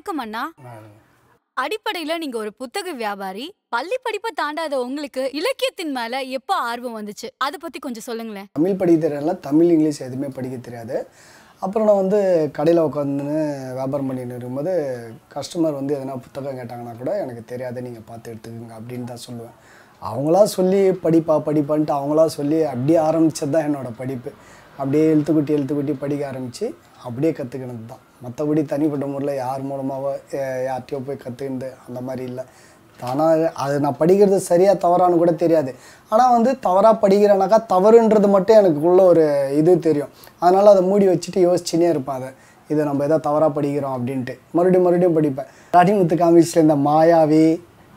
வணக்கம் அண்ணா அடிப்படையில நீங்க ஒரு புத்தக வியாபாரி பள்ளி படிப்பை தாண்டாத உங்களுக்கு இலக்கியத்தின் மேல எப்போ ஆர்வம் வந்துச்சு அத பத்தி கொஞ்சம் சொல்லுங்களேன் தமிழ் படிக்க தெரியல தமிழ் இங்கிலீஷ் எதுவுமே படிக்க தெரியாது அப்புறம் நான் வந்து கடையில் உட்காந்துன்னு வியாபாரம் பண்ணிட்டு இருக்கும்போது கஸ்டமர் வந்து எதனா புத்தகம் கேட்டாங்கன்னா கூட எனக்கு தெரியாது நீங்கள் பார்த்து எடுத்துக்கோங்க அப்படின்னு தான் சொல்லுவேன் அவங்களா சொல்லி படிப்பா படிப்பான்ட்டு அவங்களா சொல்லி அப்படியே ஆரம்பிச்சது தான் என்னோடய படிப்பு அப்படியே எழுத்துக்குட்டி எழுத்துக்குட்டி படிக்க ஆரம்பித்து அப்படியே கற்றுக்கினது தான் மற்றபடி தனிப்பட்ட முறையில் யார் மூலமாவோ அஹ் யார்கிட்டயோ போய் கற்றுக்கினது அந்த மாதிரி இல்லை தானாக அது நான் படிக்கிறது சரியாக தவறான்னு கூட தெரியாது ஆனால் வந்து தவறாக படிக்கிறேனாக்கா தவறுன்றது மட்டும் எனக்குள்ள ஒரு இது தெரியும் அதனால் அதை மூடி வச்சுட்டு யோசிச்சுனே இருப்பேன் அதை இதை நம்ம எதோ தவறாக படிக்கிறோம் அப்படின்ட்டு மறுபடியும் மறுபடியும் படிப்பேன் ராணிமுத்து காமிக்ஸில் இந்த மாயாவி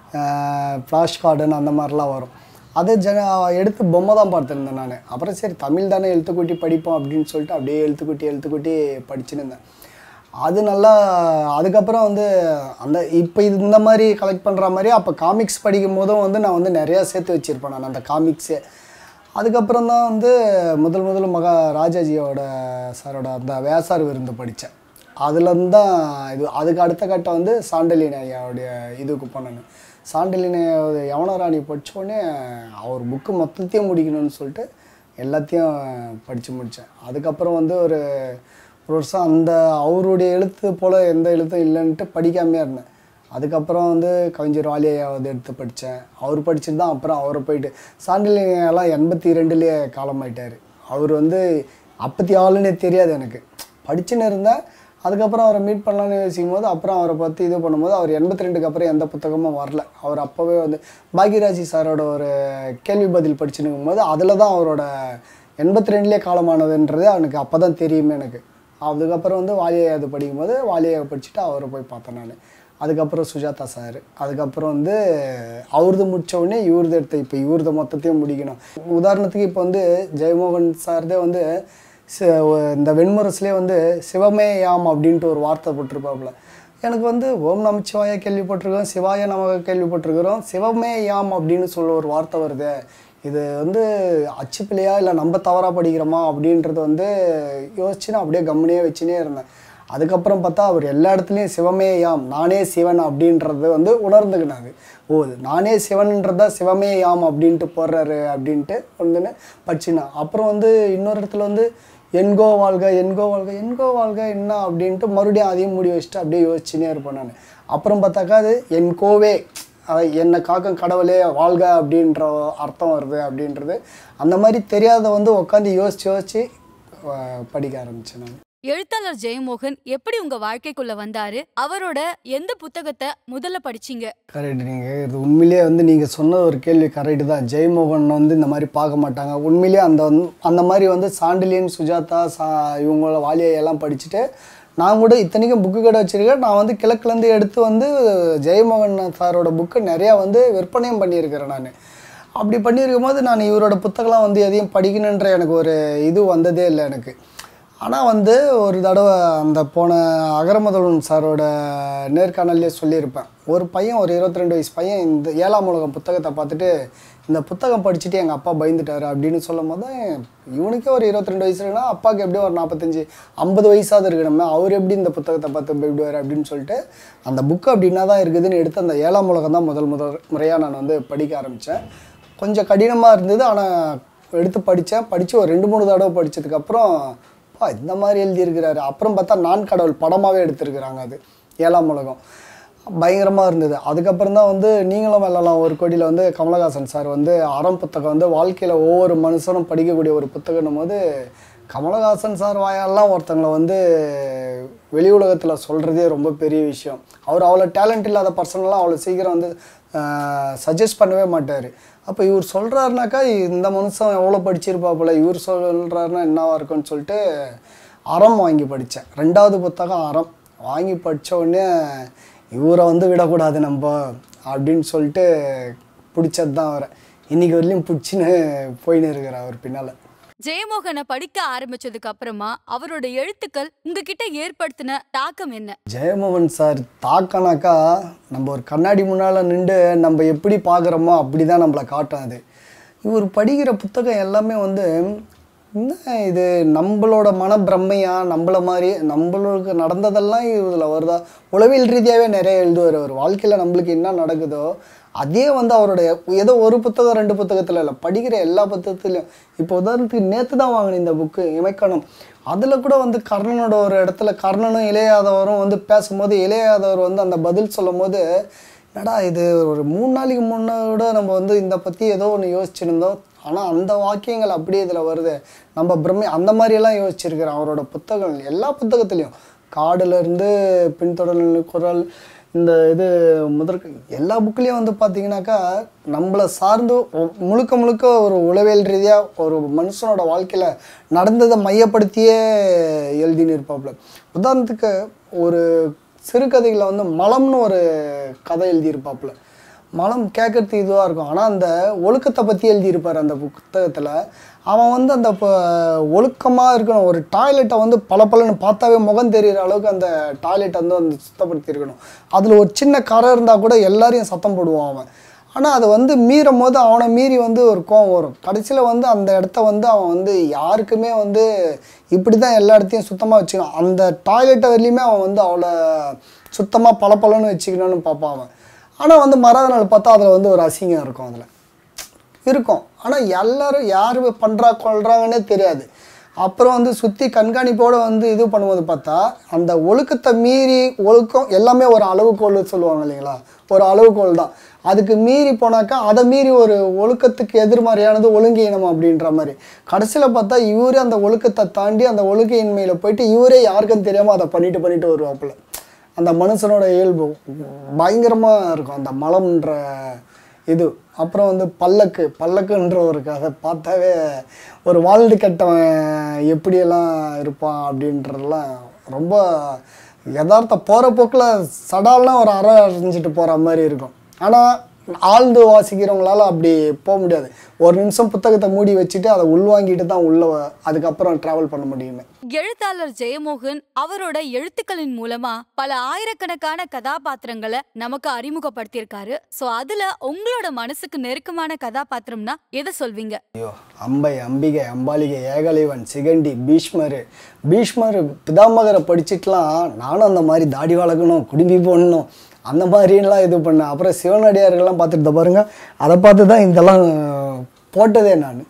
ஃப்ளாஷ் கார்டன் அந்த மாதிரிலாம் வரும் அதை ஜன எடுத்து பொம்மை தான் பார்த்துருந்தேன் நான் அப்புறம் சரி தமிழ் தானே எழுத்துக்கூட்டி படிப்போம் அப்படின்னு சொல்லிட்டு அப்படியே எழுத்துக்கூட்டி எழுத்துக்கூட்டி படிச்சுன்னு இருந்தேன் அது நல்லா அதுக்கப்புறம் வந்து அந்த இப்போ இது இந்த மாதிரி கலெக்ட் பண்ணுற மாதிரி அப்போ காமிக்ஸ் படிக்கும் போதும் வந்து நான் வந்து நிறையா சேர்த்து வச்சுருப்பேன் நான் அந்த காமிக்ஸே அதுக்கப்புறம் தான் வந்து முதல் முதல் மகா ராஜாஜியோட சாரோட அந்த வேசார் விருந்து படித்தேன் அதுலேருந்து தான் இது அதுக்கு அடுத்த கட்டம் வந்து சாண்டலின் ஐயாவுடைய இதுக்கு போனேன் சாண்டலின் ஐயாவுடைய யவனராணி படித்தோடனே அவர் புக்கு மொத்தத்தையும் முடிக்கணும்னு சொல்லிட்டு எல்லாத்தையும் படித்து முடித்தேன் அதுக்கப்புறம் வந்து ஒரு ஒரு வருஷம் அந்த அவருடைய எழுத்து போல் எந்த எழுத்தும் இல்லைன்ட்டு படிக்காமையே இருந்தேன் அதுக்கப்புறம் வந்து கவிஞர் வாலியாவது எடுத்து படித்தேன் அவர் படிச்சுட்டு தான் அப்புறம் அவரை போயிட்டு சாண்டிலியெல்லாம் எண்பத்தி ரெண்டுலேயே காலமாயிட்டார் அவர் வந்து அப்பத்தி ஆளுன்னே தெரியாது எனக்கு படிச்சுன்னு இருந்தேன் அதுக்கப்புறம் அவரை மீட் பண்ணலான்னு யோசிக்கும் போது அப்புறம் அவரை பற்றி இது பண்ணும்போது அவர் எண்பத்தி ரெண்டுக்கு அப்புறம் எந்த புத்தகமும் வரல அவர் அப்போவே வந்து பாக்யராஜி சாரோட ஒரு கேள்வி பதில் படிச்சுன்னு போது அதில் தான் அவரோட எண்பத்தி ரெண்டுலேயே காலமானதுன்றது அவனுக்கு அப்போ தான் தெரியுமே எனக்கு அதுக்கப்புறம் வந்து வாலியை அது படிக்கும்போது வாலியை படிச்சுட்டு அவரை போய் பார்த்தேன் நான் அதுக்கப்புறம் சுஜாதா சார் அதுக்கப்புறம் வந்து அவரது முடிச்ச உடனே இவரது எடுத்து இப்போ இவரது மொத்தத்தையும் முடிக்கணும் உதாரணத்துக்கு இப்போ வந்து ஜெயமோகன் சார்தே வந்து சி- இந்த வெண்முரசுலேயே வந்து சிவமே யாம் அப்படின்ட்டு ஒரு வார்த்தை போட்டிருப்பாப்புல எனக்கு வந்து ஓம் நமச்சிவாய கேள்விப்பட்டிருக்கோம் சிவாய நமக கேள்விப்பட்டிருக்கிறோம் சிவமே யாம் அப்படின்னு சொல்ல ஒரு வார்த்தை வருது இது வந்து அச்சுப்பிள்ளையா இல்லை நம்ம தவறாக படிக்கிறோமா அப்படின்றது வந்து யோசிச்சு நான் அப்படியே கம்முனே வச்சுனே இருந்தேன் அதுக்கப்புறம் பார்த்தா அவர் எல்லா இடத்துலையும் சிவமே யாம் நானே சிவன் அப்படின்றது வந்து உணர்ந்துக்கினாரு ஓ நானே சிவன்ன்றதா சிவமே யாம் அப்படின்ட்டு போடுறாரு அப்படின்ட்டு வந்துன்னு படிச்சுனேன் அப்புறம் வந்து இன்னொரு இடத்துல வந்து என்கோ வாழ்க என்கோ வாழ்க என்கோ வாழ்க என்ன அப்படின்ட்டு மறுபடியும் அதையும் மூடி வச்சுட்டு அப்படியே யோசிச்சுனே இருப்பேன் நான் அப்புறம் பார்த்தாக்கா அது என் கோவே அஹ் என்னை காக்கும் கடவுளே வாழ்க அப்படின்ற அர்த்தம் வருது அப்படின்றது அந்த மாதிரி தெரியாத வந்து உட்காந்து யோசிச்சு யோசிச்சு அஹ் படிக்க ஆரம்பித்தேன் நான் எழுத்தாளர் ஜெயமோகன் எப்படி உங்க வாழ்க்கைக்குள்ள வந்தாரு அவரோட எந்த புத்தகத்தை முதல்ல படிச்சீங்க கரெக்ட் நீங்கள் இது உண்மையிலேயே வந்து நீங்கள் சொன்ன ஒரு கேள்வி கரெக்டு தான் ஜெயமோகன் வந்து இந்த மாதிரி பார்க்க மாட்டாங்க உண்மையிலேயே அந்த வந்து- அந்த மாதிரி வந்து சாண்டிலியன் சுஜாதா சா இவங்கள வாலியை எல்லாம் படிச்சுட்டு நான் கூட இத்தனைக்கும் புக்கு கடை வச்சிருக்கேன் நான் வந்து கிழக்குலேருந்து எடுத்து வந்து ஜெயமோகன் சாரோட புக்கு நிறையா வந்து விற்பனையும் பண்ணியிருக்கிறேன் நான் அப்படி பண்ணியிருக்கும் போது நான் இவரோட புத்தகம்லாம் வந்து எதையும் படிக்கணுன்ற எனக்கு ஒரு இது வந்ததே இல்லை எனக்கு ஆனால் வந்து ஒரு தடவை அந்த போன அகரமுதல்வன் சாரோட நேர்காணல்லே சொல்லியிருப்பேன் ஒரு பையன் ஒரு இருபத்தி ரெண்டு வயசு பையன் இந்த ஏழாம் உலகம் புத்தகத்தை பார்த்துட்டு இந்த புத்தகம் படிச்சுட்டு எங்கள் அப்பா பயந்துட்டாரு அப்படின்னு சொல்லும் போது தான் இவனுக்கே ஒரு இருபத்தி ரெண்டு வயசு இருக்குன்னா அப்பாவுக்கு எப்படியும் ஒரு நாற்பத்தஞ்சு ஐம்பது வயசாவது இருக்கணுமே அவர் எப்படி இந்த புத்தகத்தை பார்த்து பயப்படுவார் அப்படின்னு சொல்லிட்டு அந்த புக்கு அப்படின்னா தான் இருக்குதுன்னு எடுத்து அந்த ஏழாம் உலகம் தான் முதல் முதல் முறையாக நான் வந்து படிக்க ஆரம்பித்தேன் கொஞ்சம் கடினமாக இருந்தது ஆனால் எடுத்து படித்தேன் படித்து ஒரு ரெண்டு மூணு தடவை படித்ததுக்கப்புறம் பா இந்த மாதிரி எழுதியிருக்கிறாரு அப்புறம் பார்த்தா நான் கடவுள் படமாகவே எடுத்திருக்கிறாங்க அது ஏழாம் உலகம் பயங்கரமாக இருந்தது அதுக்கப்புறம் தான் வந்து நீங்களும் வெல்லலாம் ஒரு கோடியில் வந்து கமலஹாசன் சார் வந்து அறம் புத்தகம் வந்து வாழ்க்கையில் ஒவ்வொரு மனுஷனும் படிக்கக்கூடிய ஒரு புத்தகம்னும் போது கமலஹாசன் சார் வாயாலாம் ஒருத்தங்களை வந்து வெளி உலகத்தில் சொல்கிறதே ரொம்ப பெரிய விஷயம் அவர் அவ்வளோ டேலண்ட் இல்லாத பர்சனெல்லாம் அவ்வளோ சீக்கிரம் வந்து சஜஸ்ட் பண்ணவே மாட்டார் அப்போ இவர் சொல்கிறாருனாக்கா இந்த மனுஷன் எவ்வளோ படிச்சிருப்பா போல இவர் சொல்கிறாருன்னா என்னவா இருக்கும்னு சொல்லிட்டு அறம் வாங்கி படித்தேன் ரெண்டாவது புத்தகம் அறம் வாங்கி படிச்ச உடனே இவரை வந்து விடக்கூடாது நம்ம அப்படின்னு சொல்லிட்டு பிடிச்சது தான் அவரை இன்னைக்கு வரலையும் பிடிச்சின்னு போயின்னு இருக்கிறார் அவர் பின்னால் ஜெயமோகனை படிக்க ஆரம்பிச்சதுக்கு அப்புறமா அவரோட எழுத்துக்கள் உங்ககிட்ட ஏற்படுத்தின தாக்கம் என்ன ஜெயமோகன் சார் தாக்கனாக்கா நம்ம ஒரு கண்ணாடி முன்னால் நின்று நம்ம எப்படி பார்க்குறோமோ அப்படி தான் நம்மளை காட்டும் அது இவர் படிக்கிற புத்தகம் எல்லாமே வந்து என்ன இது நம்மளோட மனப்பிரமையா நம்மள மாதிரி நம்மளுக்கு நடந்ததெல்லாம் இதில் வருதா உளவியல் ரீதியாகவே நிறைய எழுதுவார் அவர் வாழ்க்கையில் நம்மளுக்கு என்ன நடக்குதோ அதே வந்து அவருடைய ஏதோ ஒரு புத்தகம் ரெண்டு புத்தகத்தில் இல்லை படிக்கிற எல்லா புத்தகத்துலையும் இப்போ உதாரணத்துக்கு நேற்று தான் வாங்கினேன் இந்த புக்கு இமைக்கணம் அதில் கூட வந்து கர்ணனோட ஒரு இடத்துல கர்ணனும் இளையாதவரும் வந்து பேசும்போது இளையாதவர் வந்து அந்த பதில் சொல்லும் போது என்னடா இது ஒரு மூணு நாளைக்கு முன்னோட நம்ம வந்து இந்த பற்றி ஏதோ ஒன்று யோசிச்சிருந்தோம் ஆனால் அந்த வாக்கியங்கள் அப்படியே இதில் வருது நம்ம பிரம்மை அந்த மாதிரியெல்லாம் யோசிச்சிருக்கிறேன் அவரோட புத்தகங்கள் எல்லா புத்தகத்துலேயும் காடுலேருந்து பின்தொடர் குரல் இந்த இது முதற் எல்லா புக்லேயும் வந்து பார்த்தீங்கன்னாக்கா நம்மளை சார்ந்து ஒ- முழுக்க முழுக்க ஒரு உளவியல் ரீதியாக ஒரு மனுஷனோட வாழ்க்கையில் நடந்ததை மையப்படுத்தியே எழுதின்னு இருப்பாப்புல உதாரணத்துக்கு ஒரு சிறுகதைகளில் வந்து மலம்னு ஒரு கதை எழுதியிருப்பாப்புல மலம் கேட்கறதுக்கு இதுவாக இருக்கும் ஆனால் அந்த ஒழுக்கத்தை பற்றி எழுதியிருப்பார் அந்த புத்தகத்தில் அவன் வந்து அந்த ஒழுக்கமாக இருக்கணும் ஒரு டாய்லெட்டை வந்து பல பார்த்தாவே முகம் தெரிகிற அளவுக்கு அந்த டாய்லெட்டை வந்து வந்து சுத்தப்படுத்தி இருக்கணும் அதில் ஒரு சின்ன கரை இருந்தால் கூட எல்லாரையும் சத்தம் போடுவான் அவன் ஆனால் அதை வந்து மீறும் போது அவனை மீறி வந்து ஒரு கோவம் வரும் கடைசியில் வந்து அந்த இடத்த வந்து அவன் வந்து யாருக்குமே வந்து இப்படி தான் எல்லா இடத்தையும் சுத்தமாக வச்சுக்கணும் அந்த டாய்லெட்டை வரலையுமே அவன் வந்து அவளை சுத்தமாக பளபளன்னு வச்சுக்கணும்னு பார்ப்பான் அவன் ஆனால் வந்து மறாத நாள் பார்த்தா அதில் வந்து ஒரு அசிங்கம் இருக்கும் அதில் இருக்கும் ஆனால் எல்லாரும் யார் பண்ணுறா கொள்றாங்கன்னே தெரியாது அப்புறம் வந்து சுற்றி கண்காணிப்போடு வந்து இது பண்ணும்போது பார்த்தா அந்த ஒழுக்கத்தை மீறி ஒழுக்கம் எல்லாமே ஒரு அளவுகோல் சொல்லுவாங்க இல்லைங்களா ஒரு அளவுகோல் தான் அதுக்கு மீறி போனாக்கா அதை மீறி ஒரு ஒழுக்கத்துக்கு எதிர்மறையானது ஒழுங்கீனம் அப்படின்ற மாதிரி கடைசியில் பார்த்தா இவரே அந்த ஒழுக்கத்தை தாண்டி அந்த ஒழுக்கையின்மையில் போயிட்டு இவரே யாருக்கும் தெரியாமல் அதை பண்ணிட்டு பண்ணிட்டு வருவாப்புல அந்த மனுஷனோட இயல்பு பயங்கரமாக இருக்கும் அந்த மலம்ன்ற இது அப்புறம் வந்து பல்லக்கு பல்லக்குன்ற ஒரு கதை பார்த்தாவே ஒரு வாழ்ந்து கெட்டவன் எப்படியெல்லாம் இருப்பான் அப்படின்றதெல்லாம் ரொம்ப யதார்த்த போகிற போக்கில் சடால்லாம் ஒரு அறை அரைஞ்சிட்டு போகிற மாதிரி இருக்கும் ஆனால் ஆழ்ந்து வாசிக்கிறவங்களால அப்படி போக முடியாது ஒரு நிமிஷம் புத்தகத்தை மூடி வச்சுட்டு அதை உள்வாங்கிட்டு தான் உள்ள வ- அதுக்கப்புறம் ட்ராவல் பண்ண முடியுமே எழுத்தாளர் ஜெயமோகன் அவரோட எழுத்துக்களின் மூலமா பல ஆயிரக்கணக்கான கதாபாத்திரங்களை நமக்கு அறிமுகப்படுத்தியிருக்காரு சோ அதுல உங்களோட மனசுக்கு நெருக்கமான கதாபாத்திரம்னா எதை சொல்வீங்க ஐயோ அம்பை அம்பிகை அம்பாலிகை ஏகலைவன் சிகண்டி பீஷ்மர் பீஷ்மர் பிதாமகரை படிச்சுட்டுலாம் நானும் அந்த மாதிரி தாடி வளர்க்கணும் குடும்பி போடணும் அந்த மாதிரிலாம் இது பண்ணேன் அப்புறம் சிவனடியார்கள்லாம் பார்த்துட்டு இதோ பாருங்க அதை பார்த்து தான் இதெல்லாம் போட்டதே நான்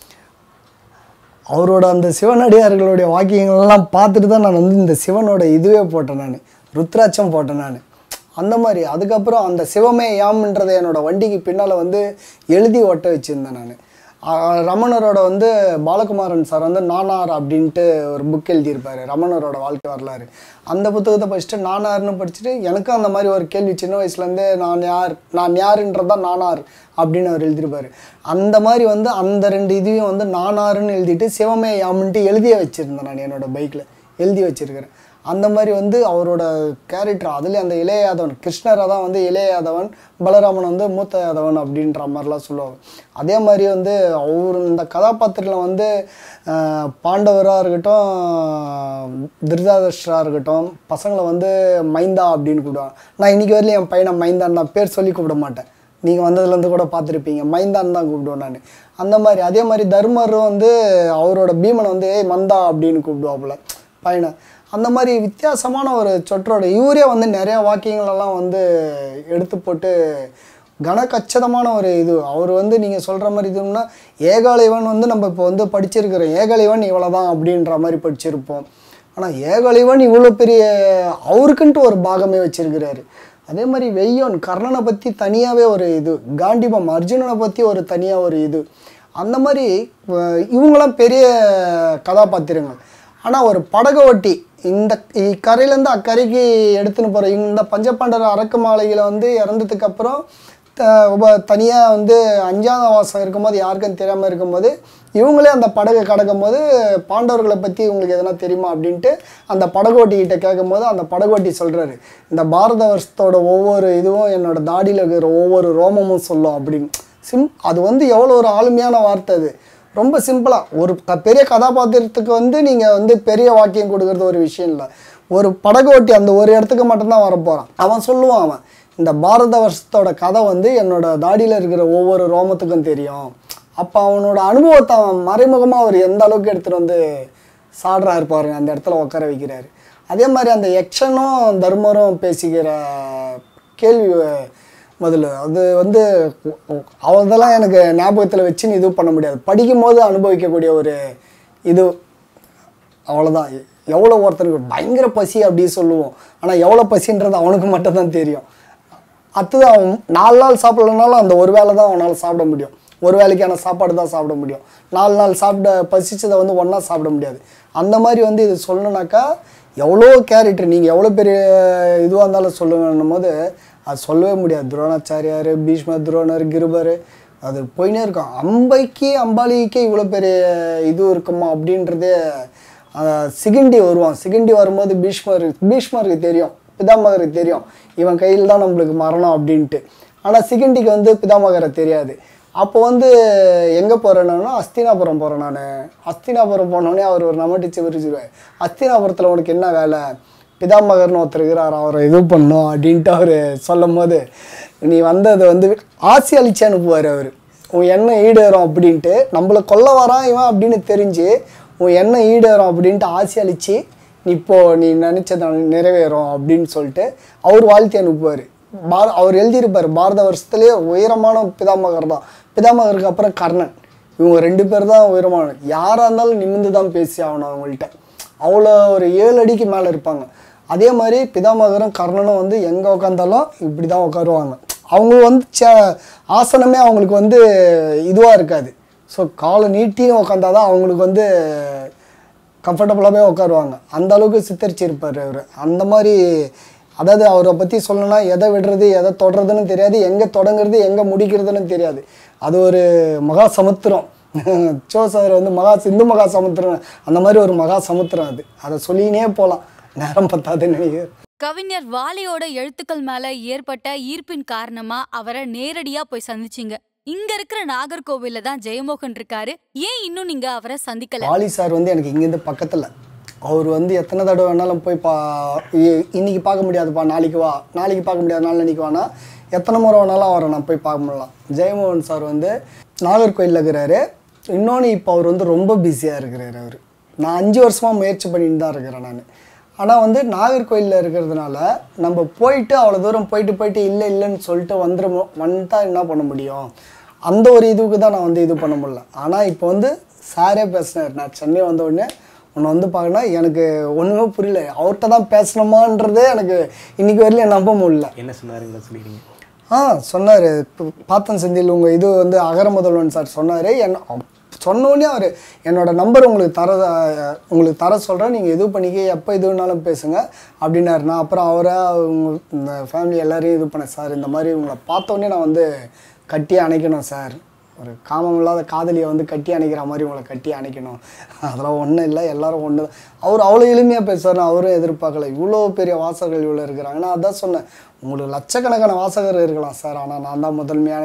அவரோட அந்த சிவனடியார்களுடைய வாக்கியங்கள்லாம் பார்த்துட்டு தான் நான் வந்து இந்த சிவனோட இதுவே போட்டேன் நான் ருத்ராட்சம் போட்டேன் நான் அந்த மாதிரி அதுக்கப்புறம் அந்த சிவமே யாம்ன்றதை என்னோட வண்டிக்கு பின்னால் வந்து எழுதி ஒட்ட வச்சுருந்தேன் நான் ரமணரோட வந்து பாலகுமாரன் சார் வந்து நானார் அப்படின்ட்டு ஒரு புக் எழுதியிருப்பாரு ரமணரோட வாழ்க்கை வரலாறு அந்த புத்தகத்தை படிச்சுட்டு நானார்னு படிச்சுட்டு எனக்கும் அந்த மாதிரி ஒரு கேள்வி சின்ன வயசுலேருந்தே நான் யார் நான் யாருன்றதான் நானார் அப்படின்னு அவர் எழுதியிருப்பாரு அந்த மாதிரி வந்து அந்த ரெண்டு இதையும் வந்து நானாருன்னு எழுதிட்டு சிவமே யாமுன்ட்டு எழுதியே வச்சுருந்தேன் நான் என்னோட பைக்கில் எழுதி வச்சிருக்கிறேன் அந்த மாதிரி வந்து அவரோட கேரக்டர் அதுலேயும் அந்த இளையாதவன் கிருஷ்ணரை தான் வந்து இளையாதவன் பலராமன் வந்து மூத்த யாதவன் அப்படின்ற மாதிரிலாம் சொல்லுவாங்க அதே மாதிரி வந்து அவர் இந்த கதாபாத்திரத்தில் வந்து ஆஹ், பாண்டவராக இருக்கட்டும் திருதாதர்ஷராக இருக்கட்டும் பசங்களை வந்து மைந்தா அப்படின்னு கூப்பிடுவாங்க நான் இன்னைக்கு வரையிலும் என் பையனை மைந்தான் நான் பேர் சொல்லி கூப்பிட மாட்டேன் நீங்கள் வந்ததுலேருந்து கூட பார்த்துருப்பீங்க மைந்தான் தான் கூப்பிடுவேன் நான் அந்த மாதிரி அதே மாதிரி தர்மரும் வந்து அவரோட பீமனை வந்து ஏய் மந்தா அப்படின்னு கூப்பிடுவாப்புல பையனை அந்த மாதிரி வித்தியாசமான ஒரு சொற்றோட இவரே வந்து நிறையா வாக்கியங்களெல்லாம் வந்து எடுத்து போட்டு கனக்கச்சிதமான ஒரு இது அவர் வந்து நீங்கள் சொல்கிற மாதிரி இதுன்னா ஏகாலைவன் வந்து நம்ம இப்போ வந்து படிச்சிருக்கிறோம் ஏகாலைவன் இவ்வளோ தான் அப்படின்ற மாதிரி படிச்சிருப்போம் ஆனால் ஏகலைவன் இவ்வளோ பெரிய அவருக்குன்ட்டு ஒரு பாகமே வச்சிருக்கிறாரு அதே மாதிரி வெய்யோன் கர்ணனை பற்றி தனியாகவே ஒரு இது காண்டிபம் அர்ஜுனனை பற்றி ஒரு தனியாக ஒரு இது அந்த மாதிரி அஹ், இவங்களாம் பெரிய கதாபாத்திரங்கள் ஆனால் ஒரு படகு ஓட்டி இந்த இக்கரையிலேருந்து அக்கரைக்கு எடுத்துன்னு போகிற இந்த பஞ்சபாண்டவர் அரக்கு மாலையில் வந்து இறந்ததுக்கு அப்புறம் தனியாக வந்து அஞ்சாத வாசம் இருக்கும்போது யாருக்கும் தெரியாமல் இருக்கும்போது இவங்களே அந்த படகை கடக்கும் போது பாண்டவர்களை பற்றி உங்களுக்கு எதனா தெரியுமா அப்படின்ட்டு அந்த படகோட்டிகிட்ட கேட்கும்போது அந்த படகோட்டி சொல்கிறாரு இந்த பாரத வருஷத்தோட ஒவ்வொரு இதுவும் என்னோட தாடியில் இருக்கிற ஒவ்வொரு ரோமமும் சொல்லும் அப்படின்னு சிம் அது வந்து எவ்வளோ ஒரு ஆளுமையான வார்த்தை அது ரொம்ப சிம்பிளாக ஒரு க- பெரிய கதாபாத்திரத்துக்கு வந்து நீங்கள் வந்து பெரிய வாக்கியம் கொடுக்கறது ஒரு விஷயம் இல்லை ஒரு படகோட்டி அந்த ஒரு இடத்துக்கு மட்டும்தான் வரப்போகிறான் அவன் சொல்லுவான் அவன் இந்த பாரத வருஷத்தோட கதை வந்து என்னோட தாடியில் இருக்கிற ஒவ்வொரு ரோமத்துக்கும் தெரியும் அப்போ அவனோட அனுபவத்தை அவன் மறைமுகமாக அவர் எந்த அளவுக்கு எடுத்துகிட்டு வந்து சாடுறாரு பாருங்க அந்த இடத்துல உட்கார வைக்கிறாரு அதே மாதிரி அந்த யக்ஷனும் தர்மரும் பேசிக்கிற கேள்வி முதல்ல அது வந்து அவதெல்லாம் எனக்கு ஞாபகத்தில் வச்சு இது பண்ண முடியாது படிக்கும் போது அனுபவிக்கக்கூடிய ஒரு இது அவ்வளோதான் எவ்வளோ ஒருத்தனுக்கு பயங்கர பசி அப்படி சொல்லுவோம் ஆனால் எவ்வளோ பசின்றது அவனுக்கு மட்டும்தான் தெரியும் அடுத்தது அவன் நாலு நாள் சாப்பிடலனாலும் அந்த ஒரு வேளை தான் அவனால் சாப்பிட முடியும் ஒரு வேளைக்கான சாப்பாடு தான் சாப்பிட முடியும் நாலு நாள் சாப்பிட பசிச்சதை வந்து ஒன்றா சாப்பிட முடியாது அந்த மாதிரி வந்து இது சொல்லணுனாக்கா எவ்வளோ கேரக்டர் நீங்கள் எவ்வளோ பெரிய இதுவாக இருந்தாலும் சொல்லுங்கன்னும் போது அது சொல்லவே முடியாது துரோணாச்சாரியார் பீஷ்மர் துரோணர் கிருபர் அது போயினே இருக்கும் அம்பைக்கு அம்பாலிக்கு இவ்வளோ பெரிய இது இருக்குமா அப்படின்றதே அஹ், சிகண்டி வருவான் சிகண்டி வரும்போது பீஷ்மர் பீஷ்மருக்கு தெரியும் பிதாமகருக்கு தெரியும் இவன் கையில் தான் நம்மளுக்கு மரணம் அப்படின்ட்டு ஆனால் சிகண்டிக்கு வந்து பிதாமகரை தெரியாது அப்போ வந்து எங்கே போகிறேன்னா அஸ்தினாபுரம் போகிறேன் நான் அஸ்தினாபுரம் போனோடனே அவர் ஒரு நமட்டிச்சு விரிச்சிருவார் அஸ்தினாபுரத்தில் உனக்கு என்ன வேலை பிதாமகர்னு ஒருத்தர் இருக்கிறார் அவரை இது பண்ணும் அப்படின்ட்டு அவர் சொல்லும் போது நீ வந்தது வந்து ஆசி அழிச்சு அனுப்புவார் அவர் உன் எண்ணம் ஈடேறும் அப்படின்ட்டு நம்மளை கொல்ல வரான் இவன் அப்படின்னு தெரிஞ்சு உன் எண்ணம் ஈடேறும் அப்படின்ட்டு ஆசி அழிச்சு நீ இப்போ நீ நினச்சது நிறைவேறும் அப்படின்னு சொல்லிட்டு அவர் வாழ்த்தி அனுப்புவார் பார அவர் எழுதியிருப்பார் பாரத வருஷத்துலேயே உயரமான பிதாமகர் தான் பிதாமகருக்கு அப்புறம் கர்ணன் இவங்க ரெண்டு பேர் தான் உயரமான யாராக இருந்தாலும் நிமிர்ந்து தான் பேசி ஆகணும் அவங்கள்ட்ட அவ்வளோ ஒரு ஏழு அடிக்கு மேலே இருப்பாங்க அதே மாதிரி பிதாமகரும் கர்ணனும் வந்து எங்கே உட்காந்தாலும் இப்படி தான் உட்காருவாங்க அவங்க வந்து சே ஆசனமே அவங்களுக்கு வந்து இதுவாக இருக்காது ஸோ காலை நீட்டின்னு உட்காந்தா தான் அவங்களுக்கு வந்து கம்ஃபர்டபுளாகவே உட்காருவாங்க அந்த அளவுக்கு சித்தரிச்சிருப்பார் அவர் அந்த மாதிரி அதாவது அவரை பற்றி சொல்லணும்னா எதை விடுறது எதை தொடறதுன்னு தெரியாது எங்கே தொடங்குறது எங்கே முடிக்கிறதுன்னு தெரியாது அது ஒரு மகா சமுத்திரம் சோ சார் வந்து மகா சிந்து மகா சமுத்திரம் அந்த மாதிரி ஒரு மகா சமுத்திரம் அது அதை சொல்லினே போகலாம் நேரம் பத்தாதுன்னு நினைக்கிறேன் கவிஞர் வாலியோட எழுத்துக்கள் மேல ஏற்பட்ட ஈர்ப்பின் காரணமா அவரை நேரடியா போய் சந்திச்சீங்க இங்க இருக்கிற நாகர்கோவில்ல தான் ஜெயமோகன் இருக்காரு ஏன் இன்னும் நீங்க அவரை சந்திக்கல வாலி சார் வந்து எனக்கு இங்கேருந்து பக்கத்தில் அவர் வந்து எத்தனை தடவை வேணாலும் போய் பா இ- இன்னைக்கு பார்க்க முடியாதுப்பா நாளைக்கு வா நாளைக்கு பார்க்க முடியாது நாளைக்கு வானா எத்தனை முறை வேணாலும் அவரை நான் போய் பார்க்க முடியலாம் ஜெயமோகன் சார் வந்து நாகர்கோயிலில் இருக்கிறாரு இன்னொன்று இப்போ அவர் வந்து ரொம்ப பிஸியாக இருக்கிறாரு அவர் நான் அஞ்சு வருஷமாக முயற்சி பண்ணிட்டு தான் இருக்கிறேன் நான் ஆனால் வந்து நாகர்கோயிலில் இருக்கிறதுனால நம்ம போயிட்டு அவ்வளோ தூரம் போயிட்டு போயிட்டு இல்லை இல்லைன்னு சொல்லிட்டு வந்துடும் வந்துட்டா என்ன பண்ண முடியும் அந்த ஒரு இதுக்கு தான் நான் வந்து இது பண்ண முடியல ஆனால் இப்போ வந்து சாரே பேசினார் நான் சென்னை வந்த உடனே உன்னை வந்து பார்க்கணும் எனக்கு ஒன்றுமே புரியல அவர்கிட்ட தான் பேசணுமான்றதே எனக்கு இன்னைக்கு வரையிலும் நம்ப முடியல என்ன சொன்னாருங்களா சொல்லிக்கிறீங்க ஆ சொன்னார் பாத்தன் செந்தில் உங்கள் இது வந்து அகர முதல்வன் சார் சொன்னார் என்ன சொன்னோடனே அவர் என்னோட நம்பர் உங்களுக்கு தர உங்களுக்கு தர சொல்கிறேன் நீங்கள் இது பண்ணிக்க எப்போ இது வேணாலும் பேசுங்க அப்படின்னாரு நான் அப்புறம் அவரை அவங்க இந்த ஃபேமிலி எல்லாரையும் இது பண்ணேன் சார் இந்த மாதிரி உங்களை பார்த்தோன்னே நான் வந்து கட்டி அணைக்கணும் சார் ஒரு காமம் இல்லாத காதலியை வந்து கட்டி அணைக்கிற மாதிரி உங்களை கட்டி அணைக்கணும் அதெல்லாம் ஒன்றும் இல்லை எல்லாரும் ஒன்று தான் அவர் அவ்வளோ எளிமையாக பேசுவார் அவரும் எதிர்பார்க்கல இவ்வளோ பெரிய வாசகர்கள் இவ்வளோ இருக்கிறாங்க நான் அதான் சொன்னேன் உங்களுக்கு லட்சக்கணக்கான வாசகர் இருக்கலாம் சார் ஆனால் நான் தான் முதன்மையான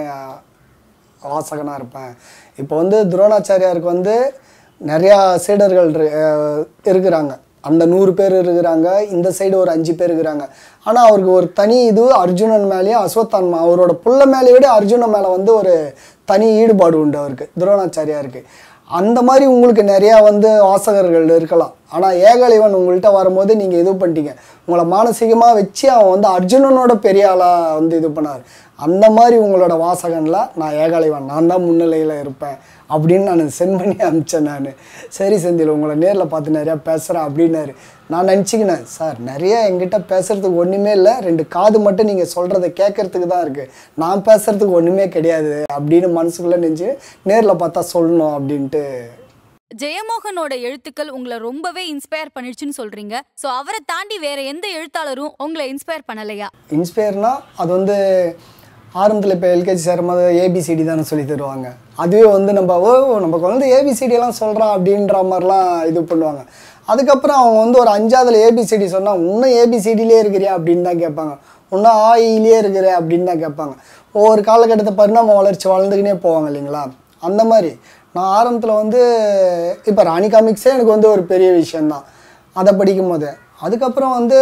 வாசகனாக இருப்பேன் இப்போ வந்து துரோணாச்சாரியாருக்கு வந்து நிறையா சீடர்கள் இரு- அஹ் இருக்கிறாங்க அந்த நூறு பேர் இருக்கிறாங்க இந்த சைடு ஒரு அஞ்சு பேர் இருக்கிறாங்க ஆனால் அவருக்கு ஒரு தனி இது அர்ஜுனன் மேலேயும் அஸ்வத்தான்மா அவரோட புள்ள மேலே விட அர்ஜுனன் மேலே வந்து ஒரு தனி ஈடுபாடு உண்டு அவருக்கு துரோணாச்சாரியாருக்கு அந்த மாதிரி உங்களுக்கு நிறையா வந்து வாசகர்கள் இருக்கலாம் ஆனால் ஏகலைவன் உங்கள்கிட்ட வரும்போது நீங்கள் இது பண்ணிட்டீங்க உங்களை மானசீகமாக வச்சு அவன் வந்து அர்ஜுனனோட பெரிய ஆளாக வந்து இது பண்ணார் அந்த மாதிரி உங்களோட வாசகனில் நான் ஏகலைவன் நான் தான் முன்னிலையில் இருப்பேன் அப்படின்னு நான் சென்ட் பண்ணி அனுப்பிச்சேன் நான் சரி செந்தில் உங்களை நேரில் பார்த்து நிறையா பேசுகிறேன் அப்படின்னாரு நான் நினச்சிக்கினேன் சார் நிறைய என்கிட்ட பேசுகிறதுக்கு ஒன்றுமே இல்லை ரெண்டு காது மட்டும் நீங்கள் சொல்கிறத கேட்கறதுக்கு தான் இருக்குது நான் பேசுகிறதுக்கு ஒன்றுமே கிடையாது அப்படின்னு மனசுக்குள்ளே நினச்சி நேரில் பார்த்தா சொல்லணும் அப்படின்ட்டு ஜெயமோகனோட எழுத்துக்கள் உங்களை ரொம்பவே இன்ஸ்பயர் பண்ணிடுச்சுன்னு சொல்றீங்க சோ அவரை தாண்டி வேற எந்த எழுத்தாளரும் உங்களை இன்ஸ்பயர் பண்ணலையா இன்ஸ்பயர்னா அது வந்து ஆரம்பத்தில் இப்போ எல்கேஜி சேரும்போது ஏபிசிடி தானே சொல்லி தருவாங்க அதுவே வந்து நம்ம ஓ நம்ம குழந்தை ஏபிசிடி எல்லாம் சொல்கிறான் அப்படின்ற மாதிரிலாம் இது பண்ணுவாங்க அதுக்கப்புறம் அவங்க வந்து ஒரு அஞ்சாவதுல ஏபிசிடி சொன்னால் இன்னும் ஏபிசிடிலே இருக்கிறியா அப்படின்னு தான் கேட்பாங்க இன்னும் ஆயிலே இருக்கிற அப்படின்னு தான் கேட்பாங்க ஒவ்வொரு காலகட்டத்தை பரிணாம வளர்ச்சி வளர்ந்துக்கினே போவாங்க இல்லைங்களா அந்த மாதிரி நான் ஆரம்பத்தில் வந்து இப்போ ராணி காமிக்ஸே எனக்கு வந்து ஒரு பெரிய விஷயந்தான் அதை படிக்கும் போது அதுக்கப்புறம் வந்து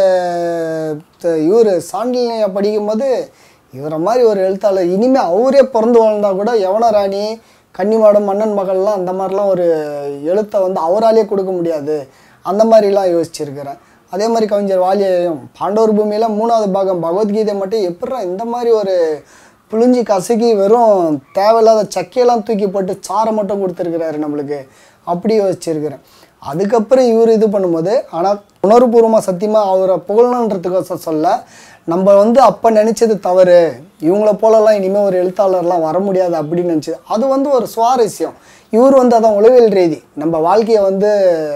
இவர் சாண்டில்யா படிக்கும்போது இவரை மாதிரி ஒரு எழுத்தாளர் இனிமேல் அவரே பிறந்து வாழ்ந்தா கூட யவன ராணி கன்னிமாடம் மன்னன் மகள்லாம் அந்த மாதிரிலாம் ஒரு எழுத்தை வந்து அவராலேயே கொடுக்க முடியாது அந்த மாதிரிலாம் யோசிச்சிருக்கிறேன் அதே மாதிரி கவிஞர் வாலியையும் பாண்டவர் பூமியில மூணாவது பாகம் பகவத்கீதை மட்டும் எப்படிடா இந்த மாதிரி ஒரு புளிஞ்சி கசக்கி வெறும் தேவையில்லாத சக்கையெல்லாம் தூக்கி போட்டு சாரை மட்டும் கொடுத்துருக்கிறாரு நம்மளுக்கு அப்படி யோசிச்சிருக்கிறேன் அதுக்கப்புறம் இவர் இது பண்ணும்போது ஆனால் உணர்வுபூர்வமாக சத்தியமாக அவரை புகழணுன்றதுக்கோசம் சொல்ல நம்ம வந்து அப்போ நினச்சது தவறு இவங்கள போலலாம் இனிமேல் ஒரு எழுத்தாளர்லாம் வர முடியாது அப்படின்னு நினச்சது அது வந்து ஒரு சுவாரஸ்யம் இவர் வந்து அதான் உளவியல் ரீதி நம்ம வாழ்க்கையை வந்து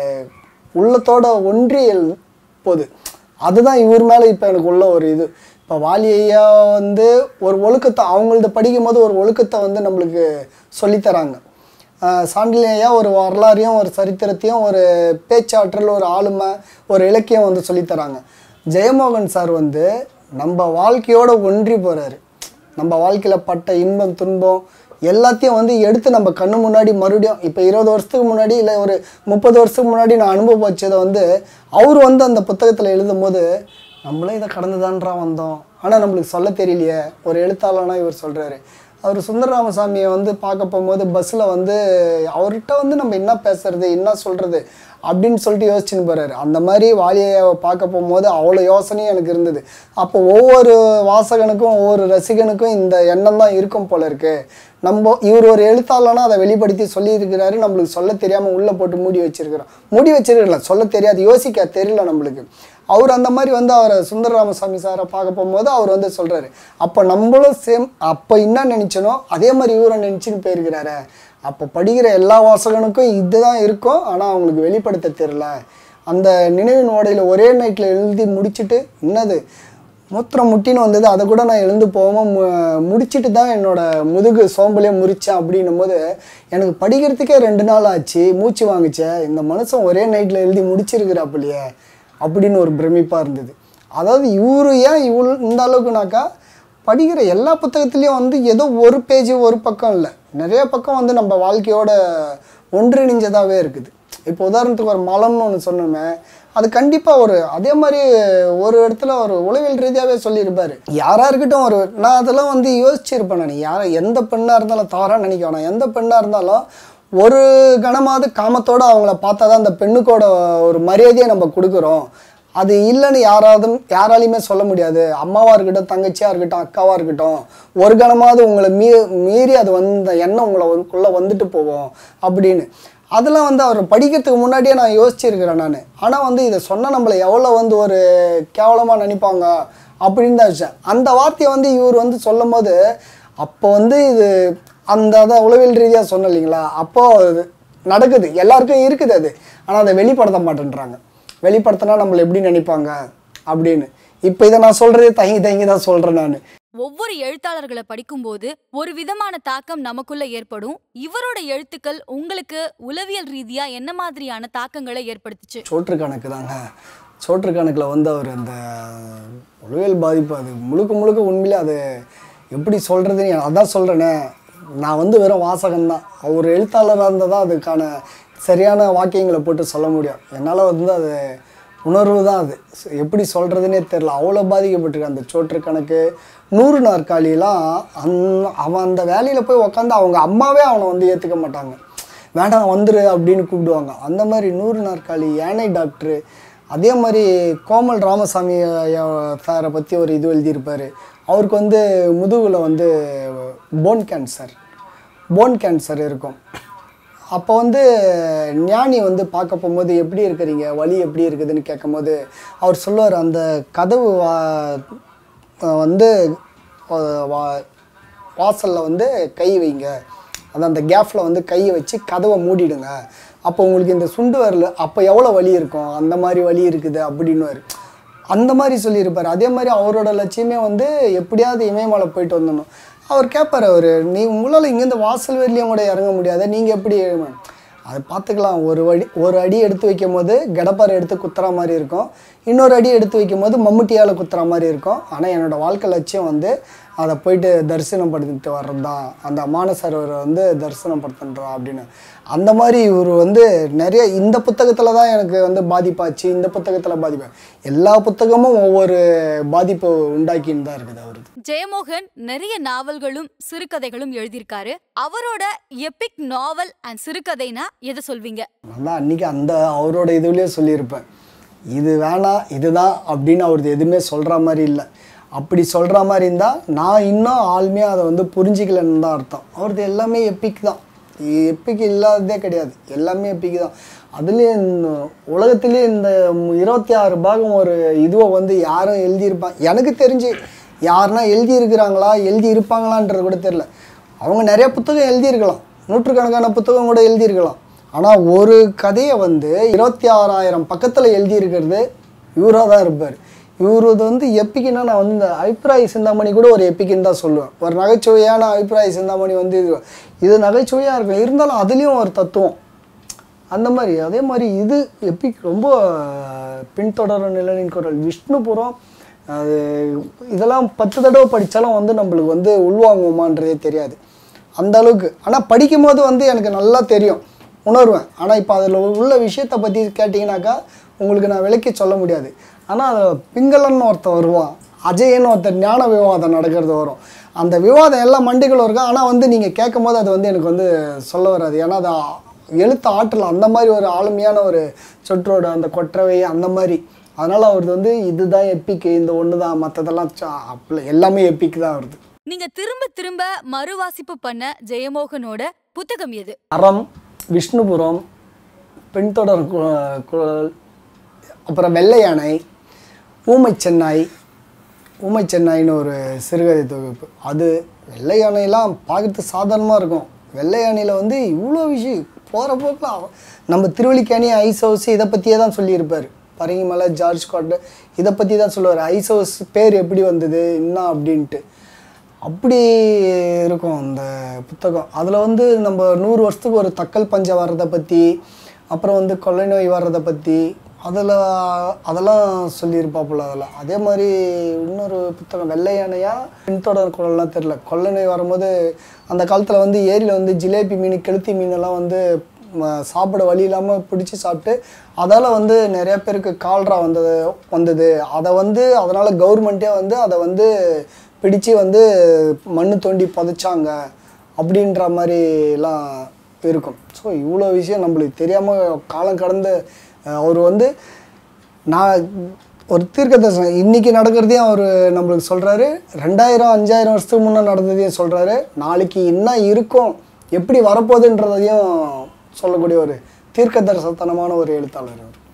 உள்ளத்தோட ஒன்றி எழு- போகுது அதுதான் இவர் மேலே இப்போ எனக்கு உள்ள ஒரு இது இப்போ வாலி ஐயா வந்து ஒரு ஒழுக்கத்தை அவங்களது படிக்கும் போது ஒரு ஒழுக்கத்தை வந்து நம்மளுக்கு சொல்லித்தராங்க ஆஹ் சாண்டிலியன் ஐயா ஒரு வரலாறையும் ஒரு சரித்திரத்தையும் ஒரு பேச்சாற்றல் ஒரு ஆளுமை ஒரு இலக்கியம் வந்து சொல்லித்தராங்க ஜெயமோகன் சார் வந்து நம்ம வாழ்க்கையோட ஒன்றி போகிறாரு நம்ம வாழ்க்கையில் பட்ட இன்பம் துன்பம் எல்லாத்தையும் வந்து எடுத்து நம்ம கண்ணு முன்னாடி மறுபடியும் இப்போ இருபது வருஷத்துக்கு முன்னாடி இல்லை ஒரு முப்பது வருஷத்துக்கு முன்னாடி நான் அனுபவிச்சதை வந்து அவர் வந்து அந்த புத்தகத்தில் எழுதும்போது நம்மளே இதை கடந்துதான்றா வந்தோம் ஆனால் நம்மளுக்கு சொல்ல தெரியலையே ஒரு எழுத்தாளனா இவர் சொல்கிறாரு அவர் சுந்தர ராமசாமியை வந்து பார்க்க போகும்போது பஸ்ஸில் வந்து அவர்கிட்ட வந்து நம்ம என்ன பேசுறது என்ன சொல்கிறது அப்படின்னு சொல்லிட்டு யோசிச்சுன்னு போகிறாரு அந்த மாதிரி வாலியை பார்க்க போகும்போது அவ்வளோ யோசனையும் எனக்கு இருந்தது அப்போ ஒவ்வொரு வாசகனுக்கும் ஒவ்வொரு ரசிகனுக்கும் இந்த எண்ணம் தான் இருக்கும் போல இருக்கு நம்ம இவர் ஒரு எழுத்தாளனா அதை வெளிப்படுத்தி சொல்லியிருக்கிறாரு நம்மளுக்கு சொல்ல தெரியாமல் உள்ளே போட்டு மூடி வச்சிருக்கிறோம் மூடி வச்சிருக்கல சொல்ல தெரியாது யோசிக்க தெரியல நம்மளுக்கு அவர் அந்த மாதிரி வந்து அவரை சுந்தர ராமசாமி சாரை பார்க்க போகும்போது அவர் வந்து சொல்கிறாரு அப்போ நம்மளும் சேம் அப்போ என்ன நினச்சனோ அதே மாதிரி இவரும் நினச்சின்னு போயிருக்கிறாரு அப்போ படிக்கிற எல்லா வாசகனுக்கும் இதுதான் இருக்கும் ஆனால் அவங்களுக்கு வெளிப்படுத்த தெரியல அந்த நினைவின் ஓடையில் ஒரே நைட்டில் எழுதி முடிச்சுட்டு என்னது மூத்திரம் முட்டின்னு வந்தது அதை கூட நான் எழுந்து போகாமல் மு முடிச்சிட்டு தான் என்னோட முதுகு சோம்பலே முறிச்சேன் அப்படின்னும் போது எனக்கு படிக்கிறதுக்கே ரெண்டு நாள் ஆச்சு மூச்சு வாங்குச்சே இந்த மனுஷன் ஒரே நைட்டில் எழுதி முடிச்சிருக்கிறாப்புலையே அப்படின்னு ஒரு பிரமிப்பாக இருந்தது அதாவது இவரு ஏன் இவ்வளோ இந்த அளவுக்குனாக்கா படிக்கிற எல்லா புத்தகத்துலேயும் வந்து ஏதோ ஒரு பேஜ் ஒரு பக்கம் இல்லை நிறைய பக்கம் வந்து நம்ம வாழ்க்கையோட ஒன்றிணைஞ்சதாகவே இருக்குது இப்போ உதாரணத்துக்கு ஒரு மலம்னு ஒன்று சொன்னோமே அது கண்டிப்பாக ஒரு அதே மாதிரி ஒரு இடத்துல ஒரு உளவியல் ரீதியாகவே சொல்லியிருப்பாரு யாரா இருக்கட்டும் ஒரு நான் அதெல்லாம் வந்து யோசிச்சிருப்பேன் நான் யார் எந்த பெண்ணாக இருந்தாலும் தவறாக நினைக்க வேணாம் எந்த பெண்ணாக இருந்தாலும் ஒரு கணமாவது காமத்தோட அவங்கள பார்த்தா தான் அந்த பெண்ணுக்கோட ஒரு மரியாதையை நம்ம கொடுக்குறோம் அது இல்லைன்னு யாராவது யாராலையுமே சொல்ல முடியாது அம்மாவாக இருக்கட்டும் தங்கச்சியாக இருக்கட்டும் அக்காவாக இருக்கட்டும் ஒரு கணமாவது உங்களை மீ மீறி அது வந்து எண்ணம் உங்களை உள்ள வந்துட்டு போவோம் அப்படின்னு அதெல்லாம் வந்து அவர் படிக்கிறதுக்கு முன்னாடியே நான் யோசிச்சிருக்கிறேன் நான் ஆனால் வந்து இதை சொன்னால் நம்மளை எவ்வளோ வந்து ஒரு கேவலமாக நினைப்பாங்க அப்படின்னு தான் விஷயம் அந்த வார்த்தையை வந்து இவர் வந்து சொல்லும் போது அப்போ வந்து இது அந்த அதான் உளவியல் ரீதியாக சொன்ன இல்லைங்களா அப்போது அது நடக்குது எல்லாருக்கும் இருக்குது அது ஆனால் அதை வெளிப்படுத்த மாட்டேன்றாங்க வெளிப்படுத்தினா நம்மளை எப்படி நினைப்பாங்க அப்படின்னு இப்போ இதை நான் சொல்கிறதே தயங்கி தயங்கி தான் சொல்கிறேன் நான் ஒவ்வொரு எழுத்தாளர்களை படிக்கும்போது ஒரு விதமான தாக்கம் நமக்குள்ள ஏற்படும் இவரோட எழுத்துக்கள் உங்களுக்கு உளவியல் ரீதியா என்ன மாதிரியான தாக்கங்களை ஏற்படுத்துச்சு சோற்று கணக்கு தாங்க சோற்று கணக்கில் வந்து அவர் அந்த உளவியல் பாதிப்பு அது முழுக்க முழுக்க உண்மையிலே அது எப்படி சொல்கிறதுன்னு அதான் சொல்கிறேனே நான் வந்து வெறும் வாசகம் தான் அவர் எழுத்தாளராக இருந்தால் தான் அதுக்கான சரியான வாக்கியங்களை போட்டு சொல்ல முடியும் என்னால் வந்து அது உணர்வு தான் அது ச- எப்படி சொல்கிறதுனே தெரில அவ்வளோ பாதிக்கப்பட்டிருக்கு அந்த சோற்று கணக்கு நூறு நாற்காலிலாம் அந் அவன் அந்த வேலையில் போய் உக்காந்து அவங்க அம்மாவே அவனை வந்து ஏற்றுக்க மாட்டாங்க வேண்டாம் வந்துரு அப்படின்னு கூப்பிடுவாங்க அந்த மாதிரி நூறு நாற்காலி யானை டாக்டரு அதே மாதிரி கோமல் ராமசாமி ஐயா சாரை பற்றி ஒரு இது எழுதியிருப்பார் அவருக்கு வந்து முதுகில் வந்து போன் கேன்சர் போன் கேன்சர் இருக்கும் அப்போ வந்து ஞானி வந்து பார்க்க போகும்போது எப்படி இருக்கிறீங்க வலி எப்படி இருக்குதுன்னு கேட்கும்போது அவர் சொல்லுவார் அந்த கதவு வா அஹ் வந்து அஹ் வா வாசலில் வந்து கை வைங்க அது அந்த கேப்பில் வந்து கையை வச்சு கதவை மூடிடுங்க அப்போ உங்களுக்கு இந்த சுண்டு வரல அப்போ எவ்வளோ வலி இருக்கும் அந்த மாதிரி வலி இருக்குது அப்படின்னுவார் அந்த மாதிரி சொல்லியிருப்பார் அதே மாதிரி அவரோட லட்சியமே வந்து எப்படியாவது இமயமலை போயிட்டு வந்துடணும் அவர் கேட்பார் அவர் நீ உங்களால் இங்கேருந்து வாசல் வரையிலையும் கூட இறங்க முடியாது நீங்கள் எப்படி அதை பார்த்துக்கலாம் ஒரு வடி ஒரு அடி எடுத்து வைக்கும் போது கடப்பாரை எடுத்து குத்துற மாதிரி இருக்கும் இன்னொரு அடி எடுத்து வைக்கும் போது மம்முட்டியால் குத்துற மாதிரி இருக்கும் ஆனால் என்னோடய வாழ்க்கை லட்சியம் வந்து அதை போயிட்டு தரிசனம் படுத்திட்டு வர்றது தான் அந்த மானசரோவரை வந்து தரிசனம் படுத்துன்றா அப்படின்னு அந்த மாதிரி இவர் வந்து நிறைய இந்த புத்தகத்தில் தான் எனக்கு வந்து பாதிப்பாச்சு இந்த புத்தகத்தில் பாதிப்பு எல்லா புத்தகமும் ஒவ்வொரு பாதிப்பு உண்டாக்கின்னு தான் இருக்குது அவருக்கு ஜெயமோகன் நிறைய நாவல்களும் சிறுகதைகளும் எழுதியிருக்காரு அவரோட எபிக் நாவல் அண்ட் சிறுகதைனா எதை சொல்வீங்க நான் தான் அன்றைக்கி அந்த அவரோட இதுலேயே சொல்லியிருப்பேன் இது வேணாம் இதுதான் அப்படின்னு அவரது எதுவுமே சொல்கிற மாதிரி இல்லை அப்படி சொல்கிற மாதிரி இருந்தால் நான் இன்னும் ஆளுமையாக அதை வந்து புரிஞ்சிக்கலன்னு தான் அர்த்தம் அவரது எல்லாமே எப்பிக் தான் எப்பிக் இல்லாததே கிடையாது எல்லாமே எப்பிக் தான் அதுலேயும் இந்த உலகத்திலே இந்த இருபத்தி ஆறு பாகம் ஒரு இதுவை வந்து யாரும் எழுதியிருப்பாங்க எனக்கு தெரிஞ்சு யாருன்னா எழுதியிருக்கிறாங்களா எழுதி இருப்பாங்களான்றது கூட தெரில அவங்க நிறைய புத்தகம் எழுதியிருக்கலாம் நூற்றுக்கணக்கான புத்தகம் கூட எழுதியிருக்கலாம் ஆனால் ஒரு கதையை வந்து இருபத்தி ஆறாயிரம் பக்கத்தில் எழுதியிருக்கிறது இவராக தான் இருப்பார் இவரது வந்து எப்பிக்குன்னா நான் வந்து இந்த அபிப்பிராய சிந்தாமணி கூட ஒரு எப்பிக்குன்னு தான் சொல்லுவேன் ஒரு நகைச்சுவையான அபிப்பிராய சிந்தாமணி வந்து இது இது நகைச்சுவையாக இருக்கும் இருந்தாலும் அதுலேயும் ஒரு தத்துவம் அந்த மாதிரி அதே மாதிரி இது எப்பிக் ரொம்ப பின்தொடரும் நிலனின் குரல் விஷ்ணுபுரம் அது இதெல்லாம் பத்து தடவை படித்தாலும் வந்து நம்மளுக்கு வந்து உள்வாங்குவோமான்றதே தெரியாது அந்த அளவுக்கு ஆனால் படிக்கும்போது வந்து எனக்கு நல்லா தெரியும் உணர்வேன் ஆனால் இப்போ அதில் உள்ள விஷயத்தை பற்றி கேட்டிங்கனாக்கா உங்களுக்கு நான் விளக்கி சொல்ல முடியாது ஆனால் அதில் பிங்களன் ஒருத்தன் வருவான் அஜயன்னு ஒருத்தர் ஞான விவாதம் நடக்கிறது வரும் அந்த விவாதம் எல்லாம் மண்டிகளும் இருக்கும் ஆனால் வந்து நீங்கள் கேட்கும் போது அது வந்து எனக்கு வந்து சொல்ல வராது ஏன்னா அது எழுத்து ஆற்றல் அந்த மாதிரி ஒரு ஆளுமையான ஒரு சொற்றோடு அந்த கொற்றவை அந்த மாதிரி அதனால் அவரது வந்து இதுதான் எப்பிக்கு இந்த ஒன்று தான் மற்றதெல்லாம் அப்படி எல்லாமே எப்பிக்கு தான் வருது நீங்க திரும்ப திரும்ப மறுவாசிப்பு பண்ண ஜெயமோகனோட புத்தகம் எது அறம் விஷ்ணுபுரம் பெண்தொடர் கு- குரல் அப்புறம் வெள்ளை யானை ஊமை சென்னாய் ஊமை சென்னாய்னு ஒரு சிறுகதை தொகுப்பு அது வெள்ளை யானையெல்லாம் பார்க்கறது சாதாரணமாக இருக்கும் வெள்ளை யானையில் வந்து இவ்வளோ விஷயம் போகிற போக்கில் அவ- நம்ம திருவள்ளிக்கேணி ஐஸ் ஹவுஸ் இதை பற்றியே தான் சொல்லியிருப்பார் பரங்கிமலை ஜார்ஜ் கோட்டை இதை பற்றி தான் சொல்லுவார் ஐஸ் ஹவுஸ் பேர் எப்படி வந்தது என்ன அப்படின்ட்டு அப்படி இருக்கும் அந்த புத்தகம் அதில் வந்து நம்ம நூறு வருஷத்துக்கு ஒரு தக்கல் பஞ்சம் வர்றதை பற்றி அப்புறம் வந்து கொள்ளை நோய் வர்றதை பற்றி அதில் அதெல்லாம் சொல்லியிருப்பாப்புல அதில் அதே மாதிரி இன்னொரு புத்தகம் வெள்ளை யானையா பின்தொடர் குரல்லாம் தெரில கொள்ளை நோய் வரும்போது அந்த காலத்தில் வந்து ஏரியில் வந்து ஜிலேபி மீன் கெளுத்தி மீனெல்லாம் வந்து ம- சாப்பிட வழி இல்லாமல் பிடிச்சி சாப்பிட்டு அதால் வந்து நிறைய பேருக்கு கால்ரா வந்தது வந்தது அதை வந்து அதனால் கவர்மெண்ட்டே வந்து அதை வந்து பிடிச்சு வந்து மண்ணு தோண்டி புதைச்சாங்க அப்படின்ற மாதிரிலாம் இருக்கும் ஸோ இவ்வளோ விஷயம் நம்மளுக்கு தெரியாமல் காலம் கடந்து அஹ், அவர் வந்து நான் ஒரு தீர்க்க தரிசனம் இன்றைக்கி நடக்கிறதையும் அவர் நம்மளுக்கு சொல்கிறாரு ரெண்டாயிரம் அஞ்சாயிரம் வருஷத்துக்கு முன்னே நடந்ததையும் சொல்கிறாரு நாளைக்கு என்ன இருக்கும் எப்படி வரப்போகுதுன்றதையும் சொல்லக்கூடிய ஒரு தீர்க்க தரிசனத்தனமான ஒரு எழுத்தாளர் அவர்